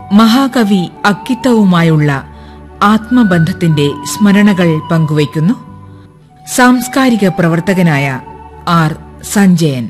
മഹാകവി അക്കിത്തവുമായുള്ള ആത്മബന്ധത്തിന്റെ സ്മരണകൾ പങ്കുവയ്ക്കുന്നു സാംസ്കാരിക പ്രവർത്തകനായ ആർ സഞ്ജയൻ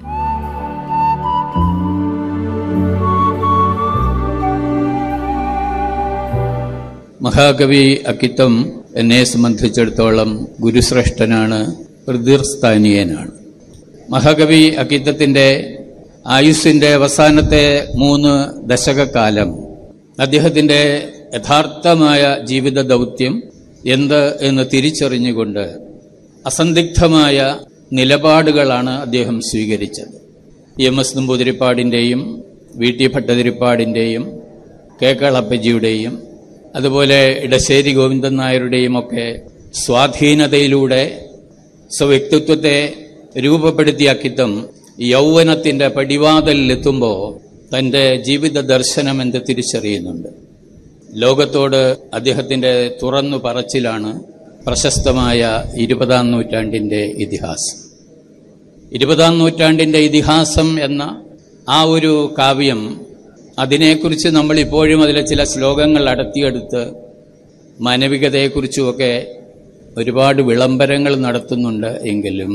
മഹാകവി അക്കിത്തം എന്നെ സംബന്ധിച്ചിടത്തോളം ഗുരുശ്രേഷ്ഠനാണ് ഹൃദയസ്ഥാനീയനാണ് മഹാകവി അക്കിത്തത്തിന്റെ ആയുസ്സിന്റെ അവസാനത്തെ മൂന്ന് ദശകക്കാലം അദ്ദേഹത്തിന്റെ യഥാർത്ഥമായ ജീവിത ദൗത്യം എന്ത് എന്ന് തിരിച്ചറിഞ്ഞുകൊണ്ട് അസന്ദിഗ്ധമായ നിലപാടുകളാണ് അദ്ദേഹം സ്വീകരിച്ചത് എം എസ് നമ്പൂതിരിപ്പാടിൻ്റെയും വി ടി ഭട്ടതിരിപ്പാടിൻ്റെയും കെ കളപ്പജിയുടെയും അതുപോലെ ഇടശ്ശേരി ഗോവിന്ദൻ നായരുടെയും ഒക്കെ സ്വാധീനതയിലൂടെ സ്വവ്യക്തിത്വത്തെ രൂപപ്പെടുത്തിയ അക്കിത്തം യൗവനത്തിന്റെ പടിവാതലിലെത്തുമ്പോൾ തന്റെ ജീവിത ദർശനം എന്ത് തിരിച്ചറിയുന്നുണ്ട് ലോകത്തോട് അദ്ദേഹത്തിന്റെ തുറന്നു പറച്ചിലാണ് പ്രശസ്തമായ ഇരുപതാം നൂറ്റാണ്ടിന്റെ ഇതിഹാസം ഇരുപതാം നൂറ്റാണ്ടിന്റെ ഇതിഹാസം എന്ന ആ ഒരു കാവ്യം അതിനെക്കുറിച്ച് നമ്മൾ ഇപ്പോഴും അതിലെ ചില ശ്ലോകങ്ങൾ അടത്തിയെടുത്ത് മാനവികതയെക്കുറിച്ചുമൊക്കെ ഒരുപാട് വിളംബരങ്ങൾ നടത്തുന്നുണ്ട് എങ്കിലും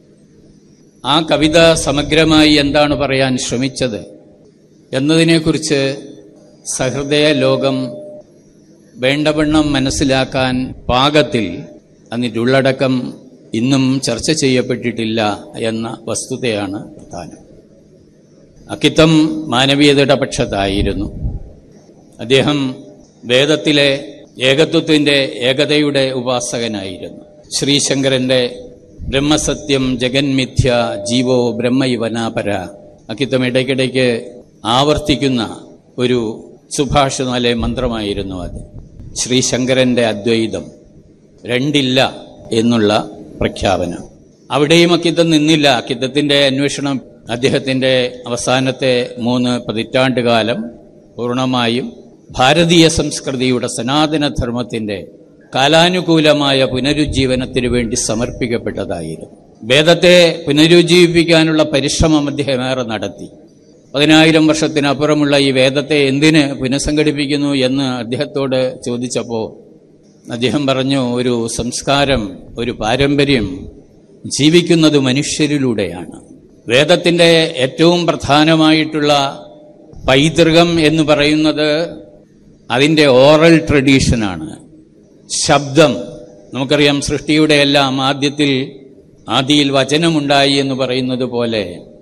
ആ കവിത സമഗ്രമായി എന്താണ് പറയാൻ ശ്രമിച്ചത് എന്നതിനെക്കുറിച്ച് സഹൃദയ ലോകം വേണ്ടവണ്ണം മനസ്സിലാക്കാൻ പാകത്തിൽ അതിൻ്റെ ഉള്ളടക്കം ഇന്നും ചർച്ച ചെയ്യപ്പെട്ടിട്ടില്ല എന്ന വസ്തുതയാണ് പ്രധാനം അക്കിത്തം മാനവീയതയുടെ പക്ഷത്തായിരുന്നു അദ്ദേഹം വേദത്തിലെ ഏകത്വത്തിൻ്റെ ഏകതയുടെ ഉപാസകനായിരുന്നു ശ്രീശങ്കരന്റെ ബ്രഹ്മസത്യം ജഗന്മിഥ്യ ജീവോ ബ്രഹ്മൈവനാപര അക്കിത്തം ഇടയ്ക്കിടയ്ക്ക് ആവർത്തിക്കുന്ന ഒരു സുഭാഷനാലെ മന്ത്രമായിരുന്നു അത് ശ്രീശങ്കരന്റെ അദ്വൈതം രണ്ടില്ല എന്നുള്ള പ്രഖ്യാപനം അവിടെയും അക്കിത്തം നിന്നില്ല അക്കിത്തത്തിന്റെ അന്വേഷണം അദ്ദേഹത്തിന്റെ അവസാനത്തെ മൂന്ന് പതിറ്റാണ്ട് കാലം പൂർണ്ണമായും ഭാരതീയ സംസ്കൃതിയുടെ സനാതനധർമ്മത്തിന്റെ കാലാനുകൂലമായ പുനരുജ്ജീവനത്തിന് വേണ്ടി സമർപ്പിക്കപ്പെട്ടതായിരുന്നു വേദത്തെ പുനരുജ്ജീവിപ്പിക്കാനുള്ള പരിശ്രമം അദ്ദേഹം ഏറെ നടത്തി പതിനായിരം വർഷത്തിനപ്പുറമുള്ള ഈ വേദത്തെ എന്തിന് പുനഃസംഘടിപ്പിക്കുന്നു എന്ന് അദ്ദേഹത്തോട് ചോദിച്ചപ്പോൾ അദ്ദേഹം പറഞ്ഞു ഒരു സംസ്കാരം ഒരു പാരമ്പര്യം ജീവിക്കുന്നത് മനുഷ്യരിലൂടെയാണ് വേദത്തിൻ്റെ ഏറ്റവും പ്രധാനമായിട്ടുള്ള പൈതൃകം എന്ന് പറയുന്നത് അതിൻ്റെ ഓറൽ ട്രഡീഷനാണ് ശബ്ദം നമുക്കറിയാം സൃഷ്ടിയുടെ എല്ലാം ആദ്യത്തിൽ ആദിയിൽ വചനമുണ്ടായി എന്ന് പറയുന്നത് പോലെ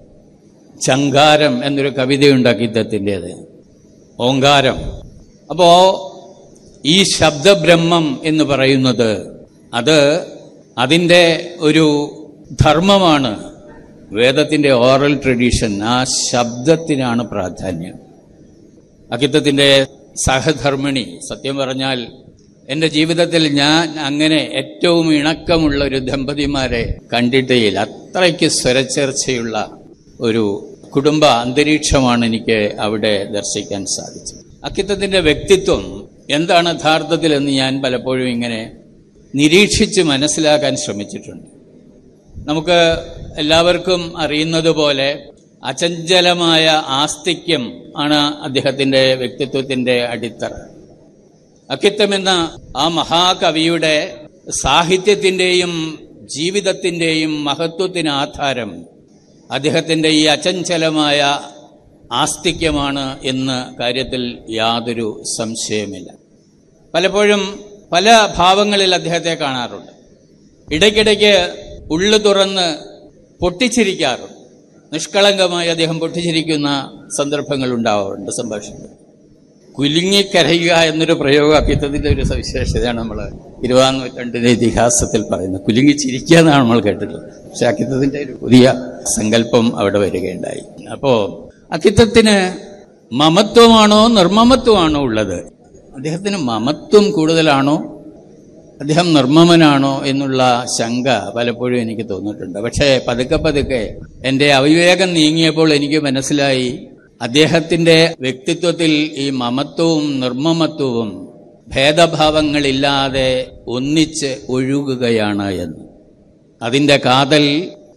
ചങ്കാരം എന്നൊരു കവിതയുണ്ട് അക്കിത്തത്തിൻ്റെത് ഓങ്കാരം അപ്പോ ഈ ശബ്ദബ്രഹ്മം എന്ന് പറയുന്നത് അത് അതിൻ്റെ ഒരു ധർമ്മമാണ് വേദത്തിൻ്റെ ഓറൽ ട്രഡീഷൻ ആ ശബ്ദത്തിനാണ് പ്രാധാന്യം അക്കിത്തത്തിൻ്റെ സഹധർമ്മിണി സത്യം പറഞ്ഞാൽ എൻ്റെ ജീവിതത്തിൽ ഞാൻ അങ്ങനെ ഏറ്റവും ഇണക്കമുള്ള ഒരു ദമ്പതിമാരെ കണ്ടിട്ടേയില്ല അത്രയ്ക്ക് സ്വരച്ചേർച്ചയുള്ള ഒരു കുടുംബ അന്തരീക്ഷമാണ് എനിക്ക് അവിടെ ദർശിക്കാൻ സാധിച്ചത് അക്കിത്തത്തിന്റെ വ്യക്തിത്വം എന്താണ് യഥാർത്ഥത്തിൽ എന്ന് ഞാൻ പലപ്പോഴും ഇങ്ങനെ നിരീക്ഷിച്ച് മനസ്സിലാക്കാൻ ശ്രമിച്ചിട്ടുണ്ട് നമുക്ക് എല്ലാവർക്കും അറിയുന്നത് പോലെ അചഞ്ചലമായ ആസ്തിക്യം ആണ് അദ്ദേഹത്തിന്റെ വ്യക്തിത്വത്തിന്റെ അടിത്തറ അക്കിത്തം എന്ന ആ മഹാകവിയുടെ സാഹിത്യത്തിന്റെയും ജീവിതത്തിന്റെയും മഹത്വത്തിന് ആധാരം അദ്ദേഹത്തിന്റെ ഈ അചഞ്ചലമായ ആസ്തിക്യമാണ് എന്ന കാര്യത്തിൽ യാതൊരു സംശയമില്ല പലപ്പോഴും പല ഭാവങ്ങളിൽ അദ്ദേഹത്തെ കാണാറുണ്ട് ഇടയ്ക്കിടയ്ക്ക് ഉള്ളു തുറന്ന് പൊട്ടിച്ചിരിക്കാറുണ്ട് നിഷ്കളങ്കമായി അദ്ദേഹം പൊട്ടിച്ചിരിക്കുന്ന സന്ദർഭങ്ങൾ ഉണ്ടാവാറുണ്ട് സംഭാഷണത്തിൽ കുലുങ്ങിക്കരയുക എന്നൊരു പ്രയോഗം അക്കിത്തത്തിന്റെ ഒരു സവിശേഷതയാണ് നമ്മൾ ഇരുപതാം നൂറ്റാണ്ടിന്റെ ഇതിഹാസത്തിൽ പറയുന്നത് കുലുങ്ങിച്ചിരിക്കുക എന്നാണ് നമ്മൾ കേട്ടിട്ടുള്ളത് പക്ഷെ അക്കിത്തത്തിന്റെ ഒരു പുതിയ സങ്കല്പം അവിടെ വരികയുണ്ടായി അപ്പോ അക്കിത്തത്തിന് മമത്വമാണോ നിർമ്മമത്വമാണോ ഉള്ളത് അദ്ദേഹത്തിന് മമത്വം കൂടുതലാണോ അദ്ദേഹം നിർമ്മമനാണോ എന്നുള്ള ശങ്ക പലപ്പോഴും എനിക്ക് തോന്നിയിട്ടുണ്ട് പക്ഷേ പതുക്കെ പതുക്കെ എൻ്റെ അവിവേകം നീങ്ങിയപ്പോൾ എനിക്ക് മനസ്സിലായി അദ്ദേഹത്തിന്റെ വ്യക്തിത്വത്തിൽ ഈ മമത്വവും നിർമ്മമത്വവും ഭേദഭാവങ്ങളില്ലാതെ ഒന്നിച്ച് ഒഴുകുകയാണ് എന്ന് അതിൻ്റെ കാതൽ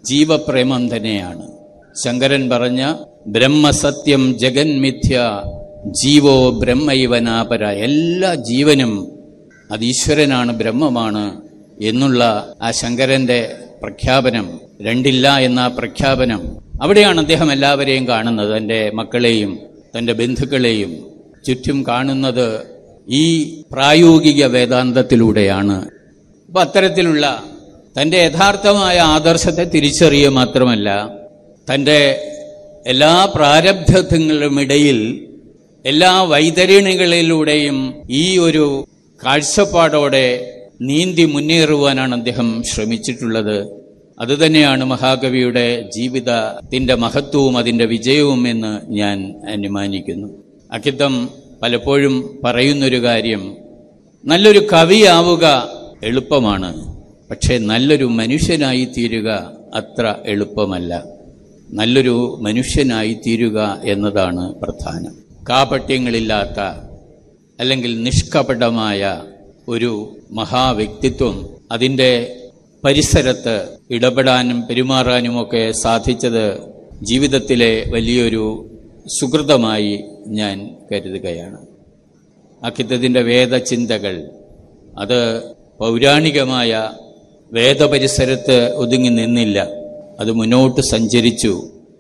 ജീവപ്രേമം തന്നെയാണ് ശങ്കരൻ പറഞ്ഞ ബ്രഹ്മസത്യം ജഗന്മിഥ്യ ജീവോ ബ്രഹ്മൈവനാപര എല്ലാ ജീവനും അത് ഈശ്വരനാണ് ബ്രഹ്മമാണ് എന്നുള്ള ആ ശങ്കരന്റെ പ്രഖ്യാപനം രണ്ടില്ല എന്ന ആ പ്രഖ്യാപനം അവിടെയാണ് അദ്ദേഹം എല്ലാവരെയും കാണുന്നത് തൻ്റെ മക്കളെയും തൻ്റെ ബന്ധുക്കളെയും ചുറ്റും കാണുന്നത് ഈ പ്രായോഗിക വേദാന്തത്തിലൂടെയാണ് അപ്പം അത്തരത്തിലുള്ള തൻ്റെ യഥാർത്ഥമായ ആദർശത്തെ തിരിച്ചറിയുക മാത്രമല്ല തൻ്റെ എല്ലാ പ്രാരബ്ധങ്ങളുമിടയിൽ എല്ലാ വൈതരണികളിലൂടെയും ഈ ഒരു കാഴ്ചപ്പാടോടെ നീന്തി മുന്നേറുവാനാണ് അദ്ദേഹം ശ്രമിച്ചിട്ടുള്ളത് അതുതന്നെയാണ് മഹാകവിയുടെ ജീവിതത്തിന്റെ മഹത്വവും അതിന്റെ വിജയവും എന്ന് ഞാൻ അനുമാനിക്കുന്നു അക്കിത്തം പലപ്പോഴും പറയുന്നൊരു കാര്യം നല്ലൊരു കവിയാവുക എളുപ്പമാണ് പക്ഷേ നല്ലൊരു മനുഷ്യനായി തീരുക അത്ര എളുപ്പമല്ല നല്ലൊരു മനുഷ്യനായി തീരുക എന്നതാണ് പ്രധാനം കാപട്യങ്ങളില്ലാത്ത അല്ലെങ്കിൽ നിഷ്കപടമായ ഒരു മഹാവ്യക്തിത്വം അതിൻ്റെ പരിസരത്ത് ഇടപെടാനും പെരുമാറാനുമൊക്കെ സാധിച്ചത് ജീവിതത്തിലെ വലിയൊരു സുഹൃതമായി ഞാൻ കരുതുകയാണ് അക്കിത്തത്തിൻ്റെ വേദചിന്തകൾ അത് പൗരാണികമായ വേദപരിസരത്ത് ഒതുങ്ങി നിന്നില്ല അത് മുന്നോട്ട് സഞ്ചരിച്ചു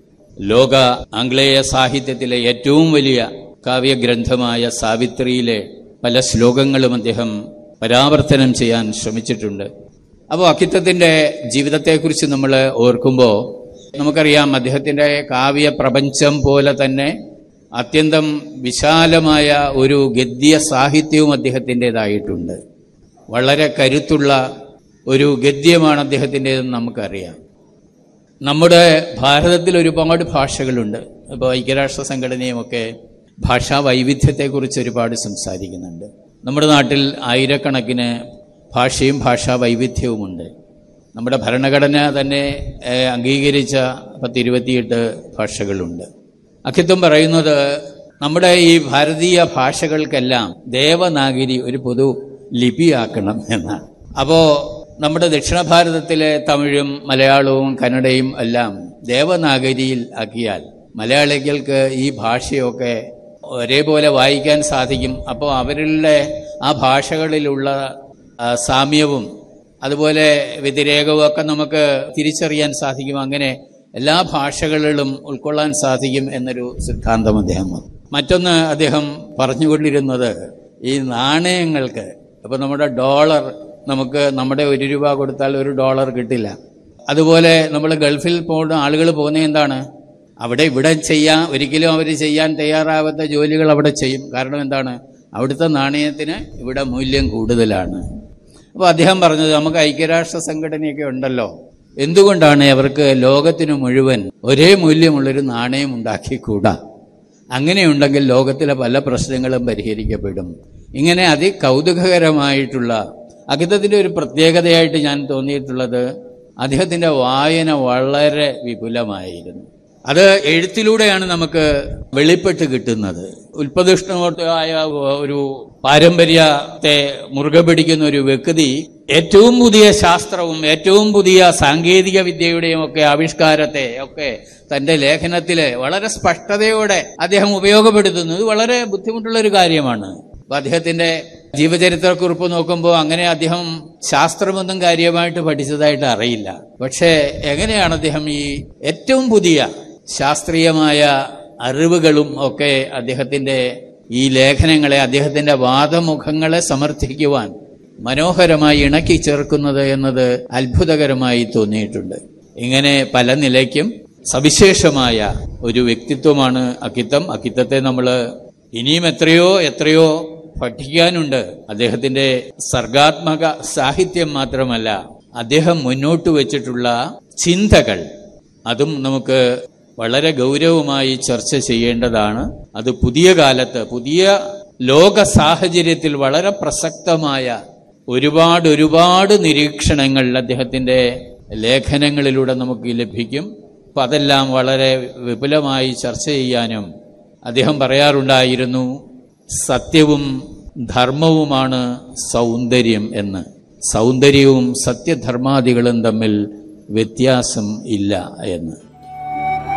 ലോക ആംഗ്ലേയ സാഹിത്യത്തിലെ ഏറ്റവും വലിയ കാവ്യഗ്രന്ഥമായ സാവിത്രിയിലെ പല ശ്ലോകങ്ങളും അദ്ദേഹം പരാവർത്തനം ചെയ്യാൻ ശ്രമിച്ചിട്ടുണ്ട് അപ്പോൾ അക്കിത്തത്തിൻ്റെ ജീവിതത്തെക്കുറിച്ച് നമ്മൾ ഓർക്കുമ്പോൾ നമുക്കറിയാം അദ്ദേഹത്തിൻ്റെ കാവ്യ പ്രപഞ്ചം പോലെ തന്നെ അത്യന്തം വിശാലമായ ഒരു ഗദ്യ സാഹിത്യവും അദ്ദേഹത്തിൻ്റെതായിട്ടുണ്ട് വളരെ കരുത്തുള്ള ഒരു ഗദ്യമാണ് അദ്ദേഹത്തിൻ്റെതെന്ന് നമുക്കറിയാം നമ്മുടെ ഭാരതത്തിൽ ഒരുപാട് ഭാഷകളുണ്ട് ഇപ്പോൾ ഐക്യരാഷ്ട്ര സംഘടനയുമൊക്കെ ഭാഷാ വൈവിധ്യത്തെക്കുറിച്ച് ഒരുപാട് സംസാരിക്കുന്നുണ്ട് നമ്മുടെ നാട്ടിൽ ആയിരക്കണക്കിന് ഭാഷയും ഭാഷാ വൈവിധ്യവുമുണ്ട് നമ്മുടെ ഭരണഘടന തന്നെ ഏഹ്, അംഗീകരിച്ച പത്തിരുപത്തിയെട്ട് ഭാഷകളുണ്ട് അക്കിത്വം പറയുന്നത് നമ്മുടെ ഈ ഭാരതീയ ഭാഷകൾക്കെല്ലാം ദേവനാഗിരി ഒരു പൊതു ലിപിയാക്കണം എന്നാണ് അപ്പോൾ നമ്മുടെ ദക്ഷിണ ഭാരതത്തിലെ തമിഴും മലയാളവും കന്നഡയും എല്ലാം ദേവനാഗരിയിൽ ആക്കിയാൽ മലയാളികൾക്ക് ഈ ഭാഷയൊക്കെ ഒരേപോലെ വായിക്കാൻ സാധിക്കും അപ്പോൾ അവരുടെ ആ ഭാഷകളിലുള്ള ആ, സാമ്യവും അതുപോലെ വ്യതിരേകവും ഒക്കെ നമുക്ക് തിരിച്ചറിയാൻ സാധിക്കും അങ്ങനെ എല്ലാ ഭാഷകളിലും ഉൾക്കൊള്ളാൻ സാധിക്കും എന്നൊരു സിദ്ധാന്തം അദ്ദേഹം വന്നു. മറ്റൊന്ന് അദ്ദേഹം പറഞ്ഞുകൊണ്ടിരുന്നത് ഈ നാണയങ്ങൾക്ക് അപ്പോൾ നമ്മുടെ ഡോളർ നമുക്ക് നമ്മുടെ ഒരു രൂപ കൊടുത്താൽ ഒരു ഡോളർ കിട്ടില്ല അതുപോലെ നമ്മൾ ഗൾഫിൽ പോകുന്ന ആളുകൾ പോകുന്നത് എന്താണ് അവിടെ ഇവിടെ ചെയ്യാൻ ഒരിക്കലും അവർ ചെയ്യാൻ തയ്യാറാവാത്ത ജോലികൾ അവിടെ ചെയ്യും കാരണം എന്താണ് അവിടുത്തെ നാണയത്തിന് ഇവിടെ മൂല്യം കൂടുതലാണ് അപ്പോൾ അദ്ദേഹം പറഞ്ഞത് നമുക്ക് ഐക്യരാഷ്ട്ര സംഘടനയൊക്കെ ഉണ്ടല്ലോ എന്തുകൊണ്ടാണ് അവർക്ക് ലോകത്തിന് മുഴുവൻ ഒരേ മൂല്യമുള്ളൊരു നാണയം ഉണ്ടാക്കിക്കൂടാ അങ്ങനെയുണ്ടെങ്കിൽ ലോകത്തിലെ പല പ്രശ്നങ്ങളും പരിഹരിക്കപ്പെടും ഇങ്ങനെ അതികൗതുകകരമായിട്ടുള്ള അഗിതത്തിൻ്റെ ഒരു പ്രത്യേകതയായിട്ട് ഞാൻ തോന്നിയിട്ടുള്ളത് അദ്ദേഹത്തിൻ്റെ വായന വളരെ വിപുലമായിരുന്നു അത് എഴുത്തിലൂടെയാണ് നമുക്ക് വെളിപ്പെട്ട് കിട്ടുന്നത് ഉൽപ്പതിഷ്ണമായ ഒരു പാരമ്പര്യത്തെ മുറുകെ പിടിക്കുന്ന ഒരു വ്യക്തി ഏറ്റവും പുതിയ ശാസ്ത്രവും ഏറ്റവും പുതിയ സാങ്കേതിക വിദ്യയുടെയും ഒക്കെ ആവിഷ്കാരത്തെ ഒക്കെ തന്റെ ലേഖനത്തിൽ വളരെ സ്പഷ്ടതയോടെ അദ്ദേഹം ഉപയോഗപ്പെടുത്തുന്നത് വളരെ ബുദ്ധിമുട്ടുള്ള ഒരു കാര്യമാണ് അപ്പൊ അദ്ദേഹത്തിന്റെ ജീവചരിത്രക്കുറിപ്പ് നോക്കുമ്പോൾ അങ്ങനെ അദ്ദേഹം ശാസ്ത്രമൊന്നും കാര്യമായിട്ട് പഠിച്ചതായിട്ട് അറിയില്ല പക്ഷേ എങ്ങനെയാണ് അദ്ദേഹം ഈ ഏറ്റവും പുതിയ ശാസ്ത്രീയമായ അറിവുകളും ഒക്കെ അദ്ദേഹത്തിന്റെ ഈ ലേഖനങ്ങളെ അദ്ദേഹത്തിന്റെ വാദമുഖങ്ങളെ സമർത്ഥിക്കുവാൻ മനോഹരമായി ഇണക്കി ചേർക്കുന്നത് എന്നത് അത്ഭുതകരമായി തോന്നിയിട്ടുണ്ട് ഇങ്ങനെ പല നിലയ്ക്കും സവിശേഷമായ ഒരു വ്യക്തിത്വമാണ് അക്കിത്തം അക്കിത്തത്തെ നമ്മൾ ഇനിയും എത്രയോ എത്രയോ പഠിക്കാനുണ്ട് അദ്ദേഹത്തിന്റെ സർഗാത്മക സാഹിത്യം മാത്രമല്ല അദ്ദേഹം മുന്നോട്ട് വെച്ചിട്ടുള്ള ചിന്തകൾ അതും നമുക്ക് വളരെ ഗൗരവമായി ചർച്ച ചെയ്യേണ്ടതാണ് അത് പുതിയ കാലത്ത് പുതിയ ലോക സാഹചര്യത്തിൽ വളരെ പ്രസക്തമായ ഒരുപാട് ഒരുപാട് നിരീക്ഷണങ്ങൾ അദ്ദേഹത്തിന്റെ ലേഖനങ്ങളിലൂടെ നമുക്ക് ലഭിക്കും അപ്പം അതെല്ലാം വളരെ വിപുലമായി ചർച്ച ചെയ്യാനും അദ്ദേഹം പറയാറുണ്ടായിരുന്നു സത്യവും ധർമ്മവുമാണ് സൗന്ദര്യം എന്ന് സൗന്ദര്യവും സത്യധർമാദികളും തമ്മിൽ വ്യത്യാസം ഇല്ല എന്ന്